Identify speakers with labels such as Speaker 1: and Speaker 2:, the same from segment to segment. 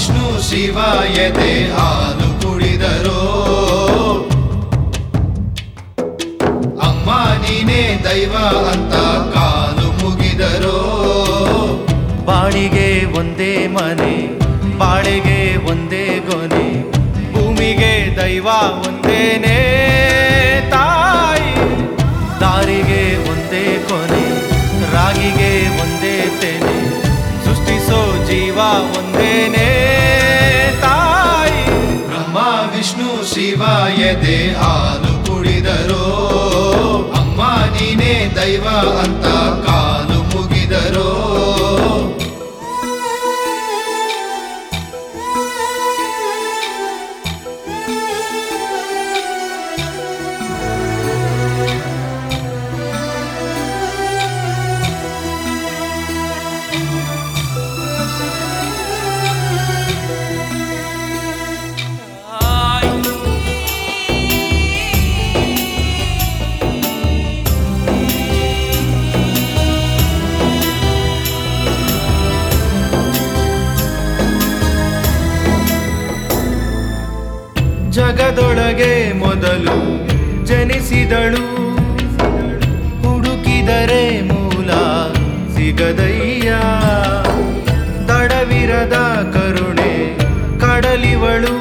Speaker 1: ವಿಷ್ಣು ಶಿವ ಎದೆ ಹಾಲು ಕುಡಿದರೋ ಅಮ್ಮ ನೀನೇ ದೈವ ಅಂತ ಕಾಲು ಮುಗಿದರೋ
Speaker 2: ಬಾಳಿಗೆ ಒಂದೇ ಮನೆ ಬಾಳೆಗೆ ಒಂದೇ ಗೊನೆ ಭೂಮಿಗೆ ದೈವ ಒಂದೇನೇ ತಾಯಿ ದಾರಿಗೆ ಒಂದೇ ಕೊನೆ ರಾಗಿಗೆ ಒಂದೇ ತೆನೆ ಸೃಷ್ಟಿಸೋ ಜೀವ ಒಂದೇನೇ ತಾಯಿ
Speaker 1: ಬ್ರಹ್ಮ ವಿಷ್ಣು ಶಿವ ಎದೆ ಹಾಲು ಕುಡಿದರೋ ಅಮ್ಮ ನೀನೇ ದೈವ ಅಂತ ಕಾಲು ಮುಗಿದರೋ
Speaker 2: ಜಗದೊಳಗೆ ಮೊದಲು ಜನಿಸಿದಳು ಹುಡುಕಿದರೆ ಮೂಲ ಸಿಗದಯ್ಯ ದಡವಿರದ ಕರುಣೆ ಕಡಲಿವಳು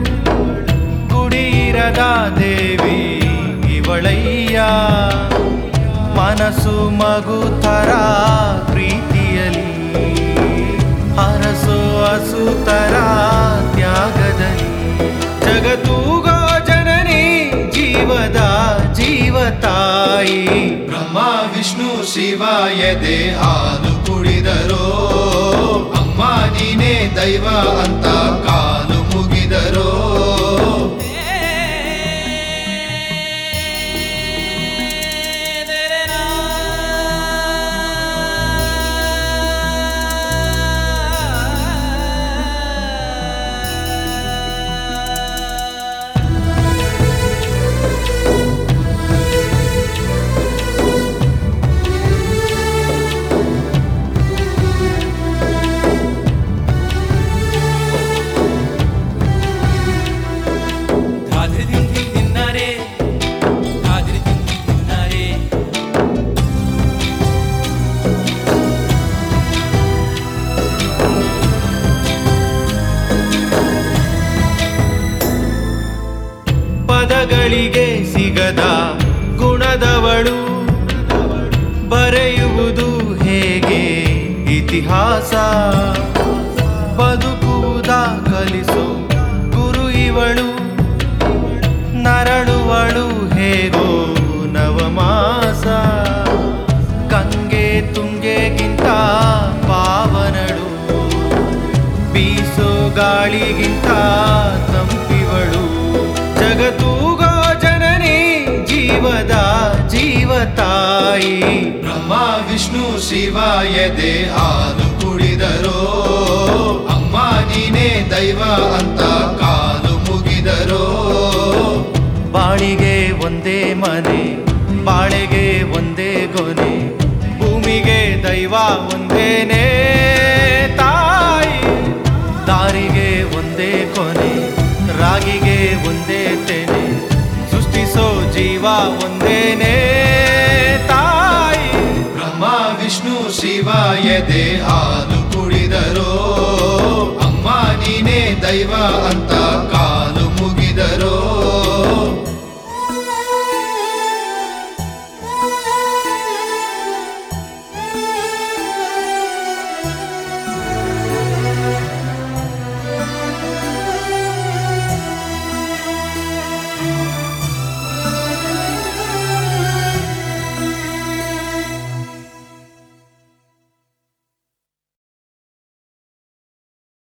Speaker 2: ಗುಡಿಯಿರದ ದೇವಿ ಇವಳಯ್ಯ ಮನಸ್ಸು ಮಗು ಥರ ಪ್ರೀತಿಯಲಿ ಹರಸು ಹಸುತರ ತ್ಯಾಗದಲ್ಲಿ ಜಗತ್ತೂಗೋ ಜನನಿ ಜೀವದ ಜೀವ ತಾಯಿ
Speaker 1: ಬ್ರಹ್ಮ ವಿಷ್ಣು ಶಿವ ಎದೆ ಹಾಲು ಕುಡಿದರೋ ಅಮ್ಮ ನೀನೇ ದೈವ ಅಂತ ಕಾಲು ಮುಗಿದರೋ
Speaker 3: ಧಾದ್ರಿ ದಿನ್ ದಿನ್ ದಿನ್ನಾರೆ ಧಾದ್ರಿ ದಿನ್ ದಿನ್ ದಿನ್ನಾರೆ
Speaker 2: ಪದಗಳಿಗೆ ಸಿಗದ ಗುಣದವಳು ಬರೆಯುವುದು ಹೇಗೆ ಇತಿಹಾಸ ಬದುಕುವುದ ಕಲಿಸು ಗುರು ಇವಳು ನರಳುವಳು ಹೇಗೋ ನವಮಾಸ ಗಂಗೆ ತುಂಗೆಗಿಂತ ಪಾವನಳು ಬೀಸೋ ಗಾಳಿಗಿಂತ ತಂಪಿವಳು ಜಗತ್ತೂಗೋ ಜನನಿ ಜೀವದ ಜೀವ ತಾಯಿ
Speaker 1: ಬ್ರಹ್ಮ ವಿಷ್ಣು ಶಿವ ಎದೆ ಹಾಲು ಕುಡಿದರೋ ಅಮ್ಮ ನೀನೇ ದೈವ ಅಂತ ಕಾಲು ಮುಗಿದರೋ
Speaker 2: ಬಾಳಿಗೆ ಒಂದೇ ಮನೆ ಬಾಳೆಗೆ ಒಂದೇ ಗೊನೆ ಭೂಮಿಗೆ ದೈವ ಒಂದೇನೇ ತಾಯಿ ದಾರಿಗೆ ಒಂದೇ ಕೊನೆ ರಾಗಿಗೆ ಒಂದೇ ತೆನೆ ಸೃಷ್ಟಿಸೋ ಜೀವ ಒಂದೇನೇ ತಾಯಿ
Speaker 1: ಬ್ರಹ್ಮ ವಿಷ್ಣು ಶಿವ ಎದೆ ಹಾಲು ಕುಡಿದರೋ ಅಮ್ಮ ನೀನೇ ದೈವ ಅಂತ